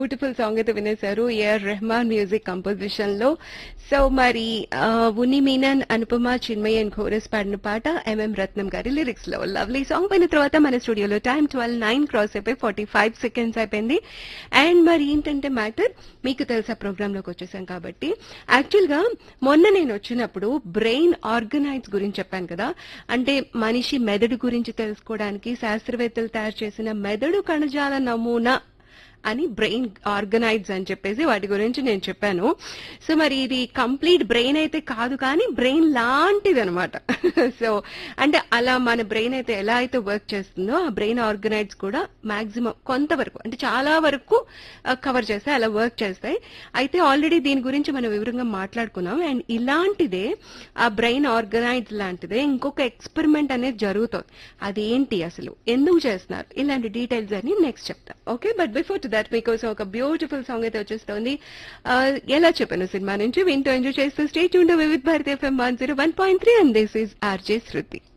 beautiful song అయితే వినేశారు AR Rahman music composition లో సో మరి ఆ, ఉన్ని మీనన్ అనుపమ చిన్మయ్ అండ్ ఘోరస్ పాడిన పాట ఎంఎం రత్నం గారి లిరిక్స్ లో లవ్లీ సాంగ్ పోయిన తర్వాత మన స్టూడియోలో టైం ట్వెల్వ్ నైన్ క్రాస్ అయిపోయి ఫార్టీ ఫైవ్ సెకండ్స్ అయిపోయింది అండ్ మరి ఏంటంటే మ్యాటర్ మీకు తెలుసా ప్రోగ్రామ్ లోకి వచ్చేసాం కాబట్టి యాక్చువల్ గా మొన్న నేను వచ్చినప్పుడు బ్రెయిన్ ఆర్గనైజ్ గురించి చెప్పాను కదా అంటే మనిషి మెదడు గురించి తెలుసుకోవడానికి శాస్త్రవేత్తలు తయారు చేసిన మెదడు కణజాల నమూనా అని బ్రెయిన్ ఆర్గనైజ్ అని చెప్పేసి వాటి గురించి నేను చెప్పాను సో మరి ఇది కంప్లీట్ బ్రెయిన్ అయితే కాదు కానీ బ్రెయిన్ లాంటిది అనమాట సో అంటే అలా మన బ్రెయిన్ అయితే ఎలా అయితే వర్క్ చేస్తుందో ఆ బ్రెయిన్ ఆర్గనైజ్ కూడా మాక్సిమం కొంతవరకు అంటే చాలా వరకు కవర్ చేస్తాయి అలా వర్క్ చేస్తాయి అయితే ఆల్రెడీ దీని గురించి మనం వివరంగా మాట్లాడుకున్నాం అండ్ ఇలాంటిదే ఆ బ్రెయిన్ ఆర్గనైజ్ లాంటిదే ఇంకొక ఎక్స్పెరిమెంట్ అనేది జరుగుతుంది అదేంటి అసలు ఎందుకు చేస్తున్నారు ఇలాంటి డీటెయిల్స్ అని నెక్స్ట్ చెప్తాం okay but before to that మీకోసం ఒక బ్యూటిఫుల్ సాంగ్ అయితే వచ్చేస్తుంది ఆ, ఎలా చెప్పాను సినిమా నుంచి వింటూ ఎంజాయ్ చేస్తూ స్టేట్ ఉండే Vividh Bharati FM one zero one point three and this is RJ Shruti